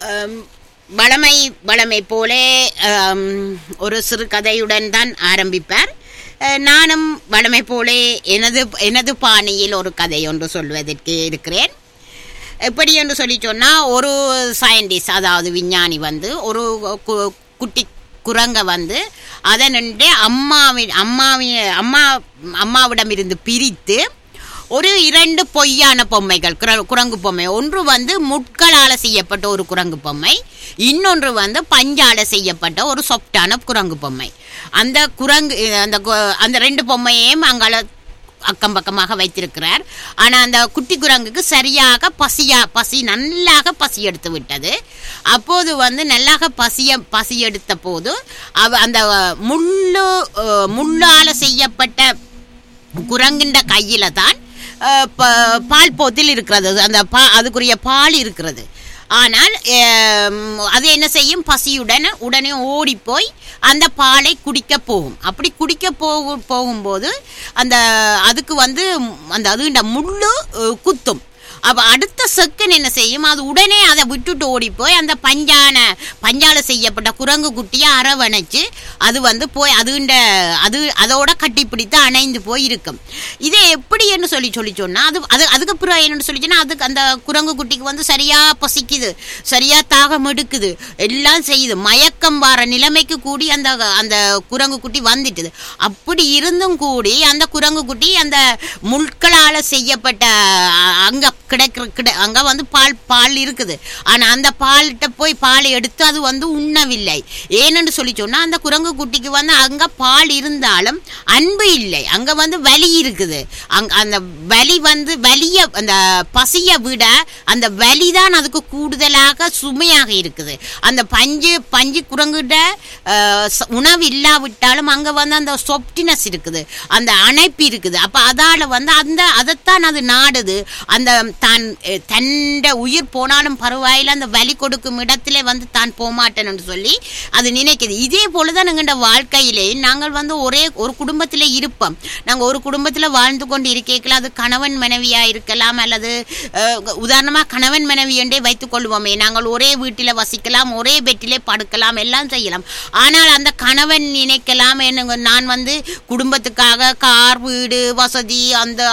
அம், வளமை வளமை போலே அம், ஒரு சிறு கதையுடன் தான் ஆரம்பிப்பார் அஹ், நானும் வளமை போலே எனது எனது பாணியில் ஒரு கதை ஒன்று சொல்வதற்கு இருக்கிறேன் எப்படி என்று சொல்லி சொன்னால் ஒரு சயின்டிஸ்ட் அதாவது விஞ்ஞானி வந்து ஒரு கு- குட்டி குரங்க வந்து அதை நின்று அம்மாவின் அம்மாவின் அம்மா அம்மாவிடமிருந்து பிரித்து ஒரு இரண்டு பொய்யான பொம்மைகள் குர- குரங்கு பொம்மை ஒன்று வந்து முட்களால் செய்யப்பட்ட ஒரு குரங்கு பொம்மை இன்னொன்று வந்து பஞ்சால செய்யப்பட்ட ஒரு சொப்டான குரங்கு பொம்மை அந்த குரங்கு அந்த கு- அந்த ரெண்டு பொம்மையையும் அங்கால அக்கம் பக்கமாக வைத்திருக்கிறார் ஆனால் அந்த குட்டி குரங்குக்கு சரியாக பசியா பசி நல்லாக பசி எடுத்து விட்டது அப்போது வந்து நல்லாக பசிய பசி எடுத்த போது அவ அந்த முள்ளு அஹ், முள்ளால செய்யப்பட்ட குரங்கின்ற கையில தான் அஹ், ப- பால் போத்தில் இருக்கிறது அந்த பா அதுக்குரிய பால் இருக்கிறது ஆனால் அம், அது என்ன செய்யும் பசியுடன் உடனே ஓடி போய் அந்த பாலை குடிக்க போகும் அப்படி குடிக்க போகு போகும்போது அந்த அதுக்கு வந்து அந்த அதுண்ட முள்ளு அஹ், குத்தும் அப்போ அடுத்த செகண்ட் என்ன செய்யும் அது உடனே அதை விட்டுட்டு ஓடி போய் அந்த பஞ்சான பஞ்சால செய்யப்பட்ட குரங்கு குட்டியை அரவணைச்சு அது வந்து போய் அதுண்ட அது அதோட கட்டிப்பிடித்து அணைந்து போய் இருக்கும் இதை எப்படி என்று சொல்லி சொல்லி சொன்னா அது அது அதுக்கு பிறகு என்னன்னு சொல்லி சொன்னா அதுக்கு அந்த குரங்கு குட்டிக்கு வந்து சரியா பசிக்குது சரியா தாகம் எடுக்குது எல்லாம் செய்யுது மயக்கம் வர நிலைமைக்கு கூடி அந்த அந்த குரங்கு குட்டி வந்துட்டுது அப்படி இருந்தும் கூடி அந்த குரங்கு குட்டி அந்த முட்களால செய்யப்பட்ட அ- அங்க கிடைக்கிற கிட அங்க வந்து பால் பால் இருக்குது ஆனா அந்த பால்கிட்ட போய் பாலை எடுத்து அது வந்து உண்ணவில்லை ஏனென்று சொல்லி சொன்னா அந்த குரங்கு குட்டிக்கு வந்து அங்க பால் இருந்தாலும் அன்பு இல்லை அங்க வந்து வலி இருக்குது அங்க அந்த வலி வந்து வலிய அந்த பசிய விட அந்த வலி தான் அதுக்கு கூடுதலாக சுமையாக இருக்குது அந்த பஞ்சு பஞ்சு குரங்குகிட்ட அஹ், ச- உணவு இல்லாவிட்டாலும் அங்க வந்து அந்த சொப்டினஸ் இருக்குது அந்த அணைப்பு இருக்குது அப்ப அதால வந்து அந்த அதைத்தான் அது நாடுது அந்த தான் அஹ், தன்ட உயிர் போனாலும் பரவாயில்ல அந்த வலி கொடுக்கும் இடத்திலே வந்து தான் போமாட்டேன்னு சொல்லி அது நினைக்குது இதே போலதான் எங்கள்ட வாழ்க்கையிலே நாங்கள் வந்து ஒரே ஒரு குடும்பத்திலே இருப்போம் நாங்கள் ஒரு குடும்பத்தில் வாழ்ந்து கொண்டு இருக்கேக்கலாம் அது கணவன் மனைவியா இருக்கலாம் அல்லது அஹ், உதாரணமா கணவன் மனைவி என்றே வைத்துக் கொள்வோமே நாங்கள் ஒரே வீட்டில் வசிக்கலாம் ஒரே பெட்டிலே படுக்கலாம் எல்லாம் செய்யலாம் ஆனால் அந்த கணவன் நினைக்கலாம் என்னங்க நான் வந்து குடும்பத்துக்காக கார் வீடு வசதி அந்த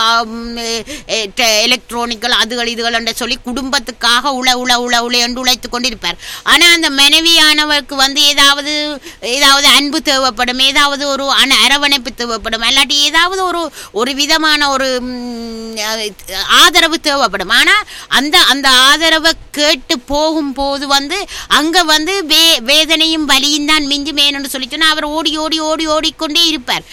எலக்ட்ரானிக்கல் அதுகள் இதுகள் என்று சொல்லி குடும்பத்துக்காக உழ உழ உழ உழ என்று உழைத்து கொண்டிருப்பார் ஆனால் அந்த மனைவியானவருக்கு வந்து ஏதாவது ஏதாவது அன்பு தேவைப்படும் ஏதாவது ஒரு அன அரவணைப்பு தேவைப்படும் இல்லாட்டி ஏதாவது ஒரு ஒரு விதமான ஒரு ம், அஹ், ஆதரவு தேவைப்படும் ஆனால் அந்த அந்த ஆதரவை கேட்டு போகும்போது வந்து அங்கே வந்து வே வேதனையும் வலியும் தான் மிஞ்சும் ஏன்னு சொல்லி சொன்னா அவர் ஓடி ஓடி ஓடி ஓடிக்கொண்டே இருப்பார்